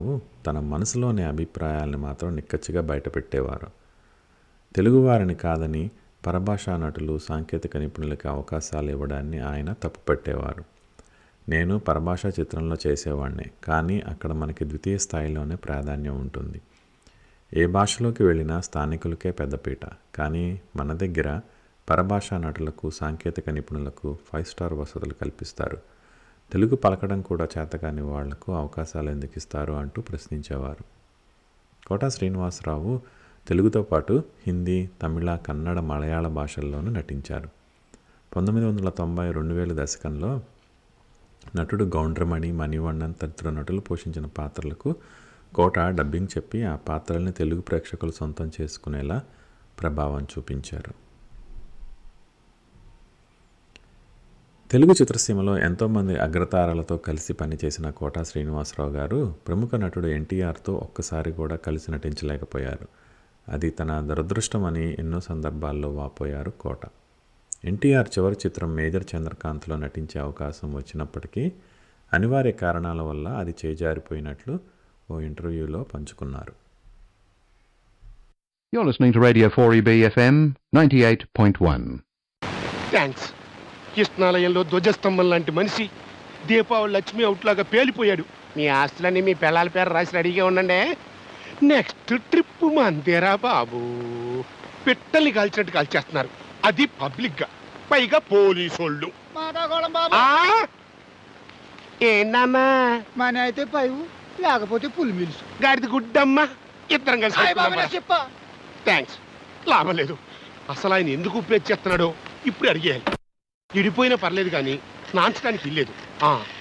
తన మనసులోని అభిప్రాయాల్ని మాత్రం నిక్కచ్చిగా బయటపెట్టేవారు తెలుగువారిని కాదని పరభాషా నటులు సాంకేతిక నిపుణులకి అవకాశాలు ఇవ్వడాన్ని ఆయన తప్పుపట్టేవారు నేను పరభాషా చిత్రంలో చేసేవాడిని కానీ అక్కడ మనకి ద్వితీయ స్థాయిలోనే ప్రాధాన్యం ఉంటుంది ఏ భాషలోకి వెళ్ళినా స్థానికులకే పెద్దపీట కానీ మన దగ్గర పరభాషా నటులకు సాంకేతిక నిపుణులకు ఫైవ్ స్టార్ వసతులు కల్పిస్తారు తెలుగు పలకడం కూడా చేతకాని వాళ్లకు అవకాశాలు ఎందుకు ఇస్తారు అంటూ ప్రశ్నించేవారు కోటా శ్రీనివాసరావు తెలుగుతో పాటు హిందీ తమిళ కన్నడ మలయాళ భాషల్లోనూ నటించారు పంతొమ్మిది వందల తొంభై రెండు వేల దశకంలో నటుడు గౌండ్రమణి మణివಣ್ಣన్ తదితర నటులు పోషించిన పాత్రలకు కోట డబ్బింగ్ చెప్పి ఆ పాత్రల్ని తెలుగు ప్రేక్షకులు సొంతం చేసుకునేలా ప్రభావం చూపించారు తెలుగు చిత్రసీమలో ఎంతోమంది అగ్రతారలతో కలిసి పనిచేసిన కోటా శ్రీనివాసరావు గారు ప్రముఖ నటుడు ఎన్టీఆర్తో ఒక్కసారి కూడా కలిసి నటించలేకపోయారు అది తన దురదృష్టమని ఎన్నో సందర్భాల్లో వాపోయారు కోట ఎన్టీఆర్ చివరి చిత్రం మేజర్ చంద్రకాంత్లో నటించే అవకాశం వచ్చినప్పటికీ అనివార్య కారణాల వల్ల అది చేజారిపోయినట్లు ఓ ఇంటర్వ్యూలో పంచుకున్నారు You're listening to Radio 4EB FM 98.1. Thanks కృష్ణాలయంలో ధ్వజస్తంభం లాంటి మనిషి దీపావళి లక్ష్మి అవుట్లాగా పేలిపోయాడు మీ ఆస్తులన్నీ మీ పిల్లల పేరు రాసి రెడీగా ఉండండి నెక్స్ట్ ట్రిప్ మందేరా బాబు పిట్టల్ని కాల్చినట్టు కాల్చేస్తున్నారు అది పబ్లిక్ గా పైగా పోలీసోళ్ళు మాటాకోళం బాబు ఆ? ఏంటమ్మా మన అయితే పైవు లేకపోతే పులి మిలుసు గాడిది గుడ్డమ్మా ఇద్దరం కలిసి హాయ్ బాబు నా పెట్టుకుందాం. చెప్ప థ్యాంక్స్ లాభం లేదు అసలు ఆయన ఎందుకు ఉపయోగ చేస్తున్నాడో ఇప్పుడు అడిగేయాలి ఇడిపోయినా పర్లేదు కానీ నాంచడానికి ఇల్లేదు ఆ